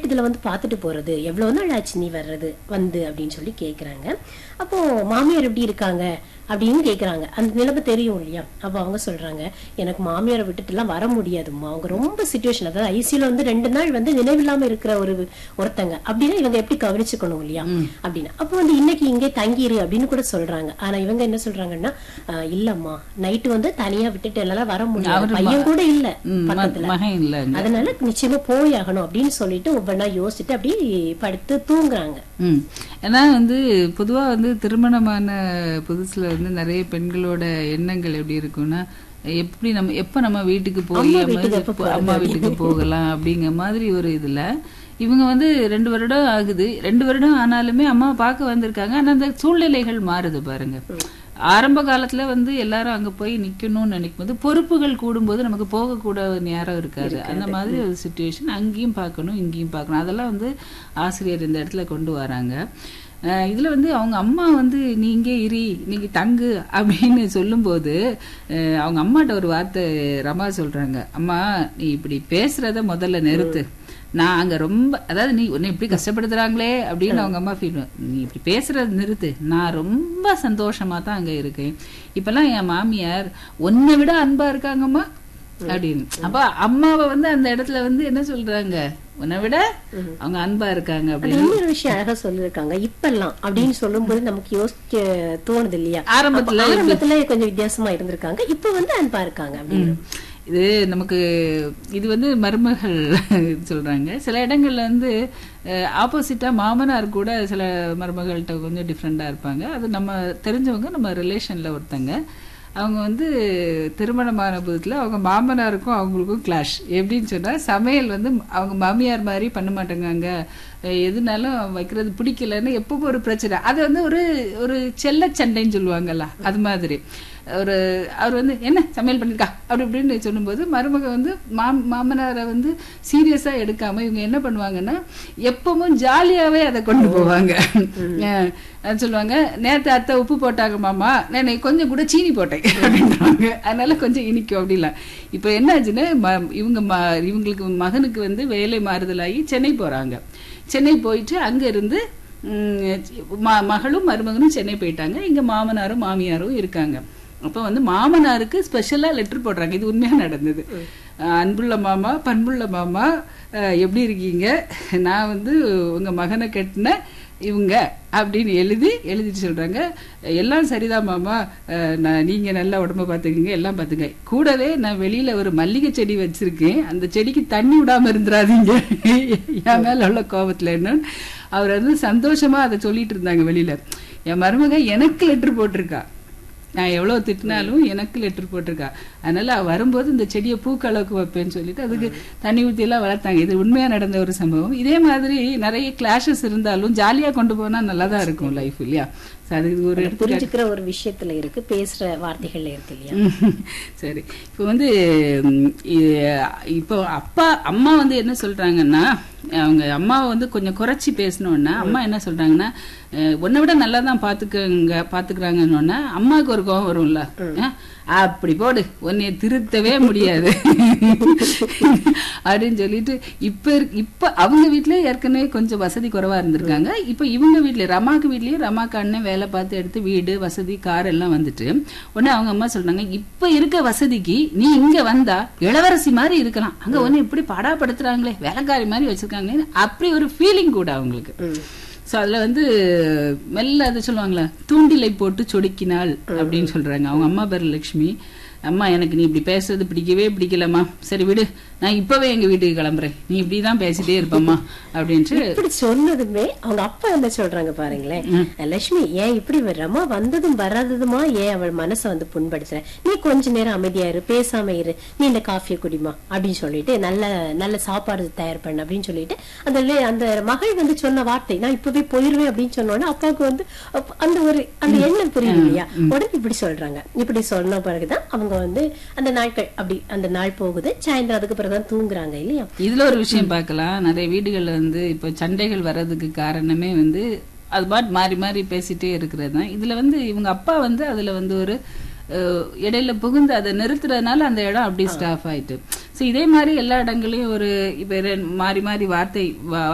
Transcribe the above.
Gate இதுல வந்து பாத்துட்டு போறது எவ்வளவு நாள் ஆச்சு நீ வர்றது வந்து அப்படின்னு சொல்லி கேக்குறாங்க அப்போ மாமியார் எப்படி இருக்காங்க அப்படின்னு கேக்குறாங்க அந்த நிலைமை தெரியும் இல்லையா அப்ப அவங்க சொல்றாங்க எனக்கு மாமியாரை விட்டுட்டு எல்லாம் வர முடியாதும்மா அவங்க ரொம்ப சுச்சுவேஷன் அதாவது ஐசியூல வந்து ரெண்டு நாள் வந்து நினைவில்லாம இருக்கிற ஒரு ஒருத்தங்க அப்படின்னா இவங்க எப்படி கவனிச்சுக்கணும் இல்லையா அப்படின்னு அப்போ வந்து இன்னைக்கு இங்கே தங்கிரு அப்படின்னு கூட சொல்றாங்க ஆனா இவங்க என்ன சொல்றாங்கன்னா "ஆஹ், இல்லம்மா நைட்டு வந்து தனியா விட்டுட்டு எல்லாம் வர முடியாது பையன் கூட இல்ல ம், ம- பக்கத்துல மகன் இல்லைங்க அதனால நிச்சயமா போயாகணும் அப்படின்னு சொல்லிட்டு ஒவ்வொன்னா யோசிச்சுட்டு அப்படியே படுத்து தூங்குறாங்க ம் ஏன்னா வந்து பொதுவா வந்து திருமணமான புதுசுல வந்து நிறைய பெண்களோட எண்ணங்கள் எப்படி இருக்கும்னா எப்படி நம்ம எப்ப நம்ம வீட்டுக்கு போய் அம்மா அம்மா வீட்டுக்கு எப்ப வீட்டுக்கு- அம்மா வீட்டுக்கு போகலாம் அப்படிங்கிற மாதிரி ஒரு இதுல இவங்க வந்து ரெண்டு வருடம் ஆகுது ரெண்டு வருடம் ஆனாலுமே அம்மா பார்க்க வந்திருக்காங்க ஆனா அந்த சூழ்நிலைகள் மாறுது பாருங்க ஆரம்ப காலத்துல வந்து எல்லாரும் அங்க போய் நிக்கணும்னு நினைக்கும் போது பொறுப்புகள் கூடும்போது நமக்கு போகக்கூட நேரம் இருக்காது அந்த மாதிரி ஒரு சுச்சுவேஷன் அங்கேயும் பார்க்கணும் இங்கேயும் பார்க்கணும் அதெல்லாம் வந்து ஆசிரியர் இந்த இடத்துல கொண்டு வராங்க அஹ் இதுல வந்து அவங்க அம்மா வந்து நீ இங்கே இரி நீங்க தங்கு அப்படின்னு சொல்லும்போது அஹ் அவங்க அம்மாட்ட ஒரு வார்த்தை ரமா சொல்றாங்க அம்மா நீ இப்படி பேசுறத முதல்ல நிறுத்து நான் அங்க ரொம்ப அதாவது நீ உன்னை இப்படி கஷ்டப்படுத்துறாங்களே அப்படின்னு அவங்க அம்மா ஃபீல் நீ இப்படி பேசுறது நிறுத்து நான் ரொம்ப சந்தோஷமா தான் அங்க இருக்கேன் இப்பெல்லாம் என் மாமியார் உன்னை விட அன்பா இருக்காங்கம்மா அப்படின்னு அப்ப அம்மாவை வந்து அந்த இடத்துல வந்து என்ன சொல்றாங்க உன்னை விட அவங்க அன்பா இருக்காங்க அது அப்படின்னு இன்னொரு விஷயம் அழகா சொல்லிருக்காங்க இப்பெல்லாம் அப்படின்னு சொல்லும்போது நமக்கு யோசிக்க தோணுது இல்லையா ஆரம்பத்துல அப்ப ஆரம்பத்துல கொஞ்சம் வித்தியாசமா இருந்திருக்காங்க இப்ப வந்து அன்பா இருக்காங்க அப்படின்னு இது நமக்கு இது வந்து மருமகள் சொல்றாங்க சில இடங்கள்ல வந்து ஆப்போசிட்டா மாமனார் கூட சில மருமகள்கிட்ட கொஞ்சம் டிஃப்ரெண்டா இருப்பாங்க அது நம்ம தெரிஞ்சவங்க நம்ம ரிலேஷன்ல ஒருத்தங்க அவங்க வந்து திருமணமான புதுத்துல அவங்க மாமனாருக்கும் அவங்களுக்கும் கிளாஷ் எப்படின்னு சொன்னா சமையல் வந்து அவங்க மாமியார் மாதிரி பண்ண மாட்டேங்காங்க அஹ் எதுனாலும் வைக்கிறது பிடிக்கலன்னு எப்பவும் ஒரு பிரச்சனை அது வந்து ஒரு ஒரு செல்ல சண்டைன்னு சொல்லுவாங்கல்ல அது மாதிரி ஒரு அவர் வந்து என்ன சமையல் பண்ணிருக்கா அப்படி இப்படின்னு சொல்லும்போது மருமக வந்து மாம் மாமனாரை வந்து சீரியஸா எடுக்காம இவங்க என்ன பண்ணுவாங்கன்னா எப்பவும் ஜாலியாவே அதை கொண்டு போவாங்க அஹ் அது சொல்லுவாங்க நேத்து அத்தை உப்பு போட்டாங்க மாமா நான் கொஞ்சம் கூட சீனி போட்டேன் அப்படின்றாங்க அதனால கொஞ்சம் இனிக்கும் அப்படிலாம் இப்போ என்ன ஆச்சுன்னா ம- இவங்க ம- இவங்களுக்கு மகனுக்கு வந்து வேலை மாறுதலாகி சென்னை போறாங்க சென்னை போயிட்டு அங்க இருந்து ம், ம- மகளும் மருமகனும் சென்னை போயிட்டாங்க இங்க மாமனாரும் மாமியாரும் இருக்காங்க அப்போ வந்து மாமனாருக்கு ஸ்பெஷலா லெட்டர் போடுறாங்க இது உண்மையா நடந்தது அஹ், அன்புள்ள மாமா பண்புள்ள மாமா அஹ், எப்படி இருக்கீங்க நான் வந்து உங்க மகனை கட்டின இவங்க அப்படின்னு எழுதி எழுதிட்டு சொல்றாங்க எல்லாம் சரிதான் மாமா அஹ், நான் நீங்க நல்லா உடம்ப பாத்துக்கீங்க எல்லாம் பாத்துங்க கூடவே நான் வெளியில ஒரு மல்லிகை செடி வச்சிருக்கேன் அந்த செடிக்கு தண்ணி விடாம இருந்துடாதீங்க என் மேல உள்ள கோபத்துல என்ன அவர் வந்து சந்தோஷமா அதை சொல்லிட்டு இருந்தாங்க வெளியில என் மருமக எனக்கு லெட்டர் போட்டிருக்கா நான் எவ்வளவு திட்டினாலும் எனக்கு லெட்டர் போட்டிருக்கா அதனால அவ வரும்போது இந்த செடியை பூக்களவுக்கு வைப்பேன்னு சொல்லிட்டு அதுக்கு தண்ணி ஊத்தி எல்லாம் வளர்த்தாங்க இது உண்மையா நடந்த ஒரு சம்பவம் இதே மாதிரி நிறைய கிளாஷஸ் இருந்தாலும் ஜாலியா கொண்டு போனா நல்லா தான் இருக்கும் லைஃப் இல்லையா So அதுக்கு ஒரு எடுத்துக்காட்டு புரிஞ்சுக்கிற ஒரு விஷயத்துல இருக்கு பேசுற வார்த்தைகள்ல இருக்கு இல்லையா ம். சரி இப்போ வந்து ம், இ- இப்போ அப்பா அம்மா வந்து என்ன சொல்றாங்கன்னா அவங்க அம்மாவை வந்து கொஞ்சம் குறைச்சி பேசணும்னா அம்மா என்ன சொல்றாங்கன்னா அஹ், உன்னை விட நல்லா தான் பாத்துக்கங்க பாத்துக்கிறாங்கன்னு அம்மாவுக்கு ஒரு கோவம் வரும்ல அஹ், அப்படி போடு உன்னைய திருத்தவே முடியாது அப்படின்னு சொல்லிட்டு இப்ப இருக்- இப்ப அவங்க வீட்லயே ஏற்கனவே கொஞ்சம் வசதி குறைவா இருந்திருக்காங்க இப்ப இவங்க வீட்ல ரமாக்கு வீட்லயும் ரமாக்கு அண்ணன் வேலை பார்த்து எடுத்து வீடு வசதி கார் எல்லாம் வந்துட்டு உடனே அவங்க அம்மா சொல்றாங்க இப்ப இருக்க வசதிக்கு நீ இங்க வந்தா இளவரசி மாதிரி இருக்கலாம் அங்க ஒண்ணு இப்படி படாப்படுத்துறாங்களே வேலைக்காரி மாதிரி வச்சிருக்காங்களே அப்படி ஒரு ஃபீலிங் கூட அவங்களுக்கு சோ அதுல வந்து மெல்ல அது சொல்லுவாங்களே தூண்டிலை போட்டு சொடுக்கினாள் அப்படின்னு சொல்றாங்க அவங்க அம்மா பேர் லட்சுமி அம்மா எனக்கு நீ இப்படி பேசுறது பிடிக்கவே பிடிக்கலம்மா சரி விடு நான் இப்பவே எங்க வீட்டுக்கு கிளம்புறேன் நீ இப்படிதான் பேசிட்டே இருப்பம்மா அப்படின்ட்டு இப்படி சொன்னதுமே அவங்க அப்பா என்ன சொல்றாங்க பாருங்களேன் லட்சுமி ஏன் இப்படி ரமா வந்ததும் வராததுமா ஏன் அவள் மனசை வந்து புண்படுத்துற நீ கொஞ்ச நேரம் அமைதியா இரு பேசாம இரு நீ இந்த காஃபியை குடிமா அப்படின்னு சொல்லிட்டு நல்ல நல்ல சாப்பாடு தயார் பண்ண அப்படின்னு சொல்லிட்டு அந்த லே- அந்த மகள் வந்து சொன்ன வார்த்தை நான் இப்பவே போயிருவேன் அப்படின்னு சொன்ன உடனே அப்பாவுக்கு வந்து அப்ப அந்த ஒரு அந்த எண்ணம் புரியுது இல்லையா உடனே இப்படி சொல்றாங்க இப்படி சொன்ன பிறகுதான் அவங்க வந்து அந்த நாட்கள் அப்படி அந்த நாள் போகுது சாயந்தரம் அதுக்கு பிறகுதான் தூங்குறாங்க இல்லையா இதுல ஒரு விஷயம் பார்க்கலாம் நிறைய வீடுகள்ல வந்து இப்ப சண்டைகள் வர்றதுக்கு காரணமே வந்து அது பாட் மாறி மாறி பேசிட்டே இருக்கிறது தான் இதுல வந்து இவங்க அப்பா வந்து அதுல வந்து ஒரு அஹ், இடையில புகுந்து அதை நிறுத்துறதுனால அந்த இடம் அப்படி ஸ்டாஃப் ஆயிட்டு சோ இதே மாதிரி எல்லா இடங்களையும் ஒரு இப்ப ரெ- மாறி மாறி வார்த்தை வா-